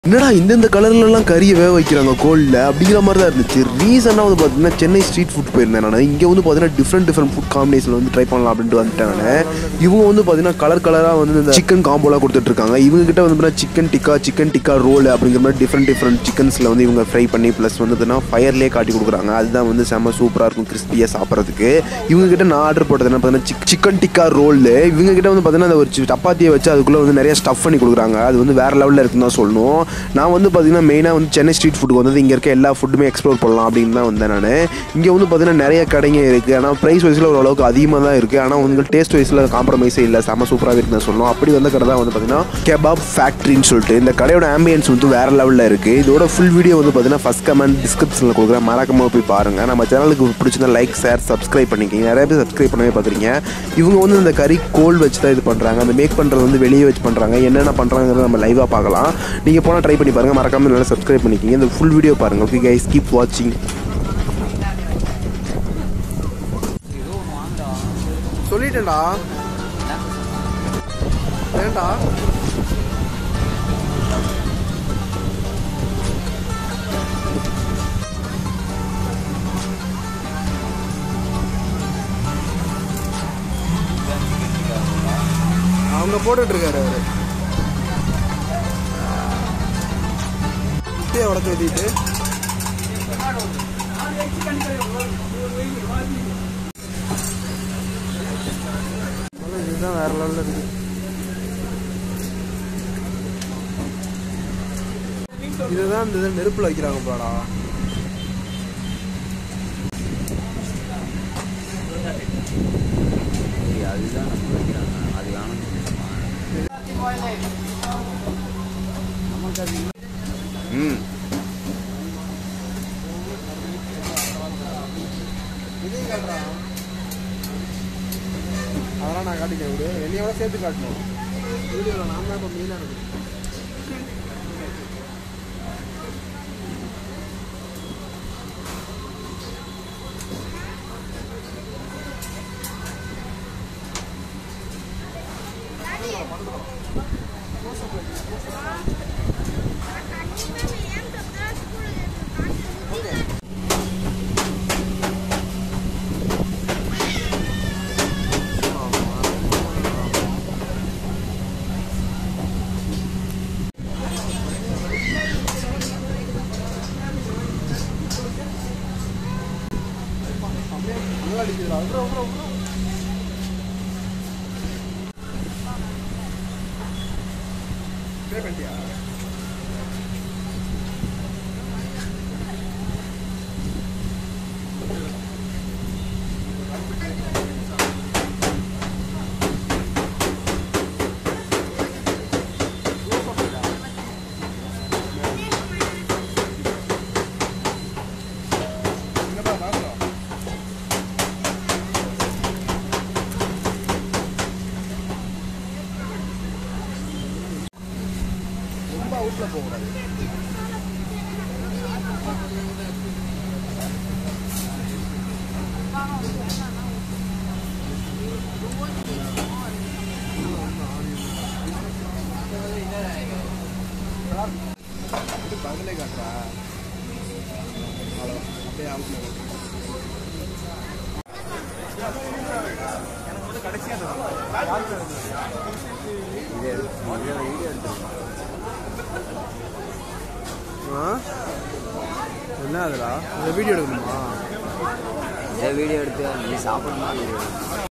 என்னடா இந்தந்த கலர்ல எல்லாம் கறியை வேக வைக்கிறாங்க கோல்டில் அப்படிங்கிற மாதிரி தான் இருந்துச்சு ரீசெண்டாக வந்து பார்த்தீங்கன்னா சென்னை ஸ்ட்ரீட் ஃபுட் போயிருந்தேன் நான் இங்கே வந்து பார்த்தீங்கன்னா டிஃப்ரெண்ட் டிஃப்ரெண்ட் ஃபுட் காம்பினேஷன் வந்து ட்ரை பண்ணலாம் அப்படின்ட்டு வந்துட்டேன் நான் இவங்க வந்து பார்த்தீங்கன்னா கலர் கலராக வந்து இந்த சிக்கன் காம்போலாம் கொடுத்துட்ருக்காங்க இவங்க கிட்ட வந்து பார்த்தீங்கன்னா chicken tikka chicken tikka roll அப்படிங்கிற மாதிரி டிஃப்ரெண்ட் டிஃப்ரெண்ட் சிக்கன்ஸில் வந்து இவங்க ஃப்ரை பண்ணி ப்ளஸ் வந்து பார்த்தீங்கன்னா ஃபயர்லேயே காட்டி கொடுக்குறாங்க அதுதான் வந்து செம்ம சூப்பராக இருக்கும் கிறிஸ்பியாக சாப்பிட்றதுக்கு இவங்க கிட்ட நான் ஆர்டர் போட்டது என்ன பார்த்தீங்கன்னா சிக்கன் டிக்கா ரோல் இவங்க கிட்ட வந்து பார்த்தீங்கன்னா அந்த ஒரு சி- சப்பாத்தியை வச்சு அதுக்குள்ளே வந்து நிறைய ஸ்டஃப் பண்ணி கொடுக்குறாங்க அது வந்து வேறு லெவலில் இருக்குன்னு தான் சொல்லணும் நான் வந்து பார்த்தீங்கன்னா மெயினாக வந்து சென்னை ஸ்ட்ரீட் ஃபுட்டுக்கு வந்து இங்கே இருக்க எல்லா ஃபுட்டுமே எக்ஸ்ப்ளோர் பண்ணலாம் அப்படின்னு தான் வந்தேன் நான் இங்கே வந்து பார்த்தீங்கன்னா நிறைய கடைங்க இருக்குது ஆனால் ப்ரைஸ் வைஸில் ஓரளவுக்கு அதிகமாக தான் இருக்குது ஆனால் வந்து டேஸ்ட் வைஸில் காம்ப்ரமைஸே இல்லை செம்ம சூப்பராக இருக்குன்னு தான் சொல்லணும் அப்படி வந்த கடை தான் வந்து பார்த்தீங்கன்னா கெபாப் ஃபேக்ட்ரின்னு சொல்லிட்டு இந்த கடையோட ஆம்பியன்ஸ் வந்து வேறு லெவலில் இருக்குது இதோட ஃபுல் வீடியோ வந்து பார்த்தீங்கன்னா ஃபஸ்ட் கமெண்ட் டிஸ்கிரிப்ஷனில் கொடுக்குறேன் மறக்காம போய் பாருங்கள் நம்ம சேனலுக்கு பிடிச்சிருந்தா லைக் ஷேர் சப்ஸ்கிரைப் பண்ணிக்கிங்க நிறைய பேர் சப்ஸ்கிரைப் பண்ணவே பார்க்குறீங்க இவங்க வந்து இந்த கறி கோல் வச்சு தான் இது பண்ணுறாங்க அந்த மேக் பண்ணுறது வந்து வெளியே வச்சு பண்ணுறாங்க என்னென்ன பண்ணுறாங்கிறத நம்ம லைவாக பார்க்கலாம் நீங்கள் போனால் ட்ரை பண்ணி பாருங்கள் மறக்காம நல்லா சப்ஸ்கிரைப் பண்ணிக்கிங்க இந்த ஃபுல் வீடியோ பாருங்கள் ஓகே கைஸ் கீப் வாட்சிங் சொல்லிட்டேன்டா ஏன்டா அவங்க போட்டுட்டு இருக்காரு அவரு குட்டியை உடச்சு ஊத்திட்டு இதுதான் வேற லெவலில் இருக்கு இதுதான் இந்த இதை நெருப்புல வைக்கிறாங்க பாடா அதுதான் நம்ம வைக்கிறாங்க அது வேணும் ம் இதையும் காட்டுறான் அதெல்லாம் நான் காட்டிக்கிறேன் விடு என்னையோட சேர்த்து காட்டணும் வீடியோவில் நான் தான் இப்போ மெயினாக இருக்கு நல்லா அடிக்குதுடா அவ்வளோ அவ்வளோ அவ்வளோ பே பண்ணிட்டியா என்னப்பா சாப்பிட்றோம் ரொம்ப அவுட்டில் போகக்கூடாது இது பதிலே காட்டுறா அவ்வளோ அப்படியே அவுட்டில் இது இதில் வீடியோ எடுத்து ஆ என்ன அதுடா இந்த வீடியோ எடுக்கணுமா இதை வீடியோ எடுத்து நீ சாப்பிடணும் வீடியோ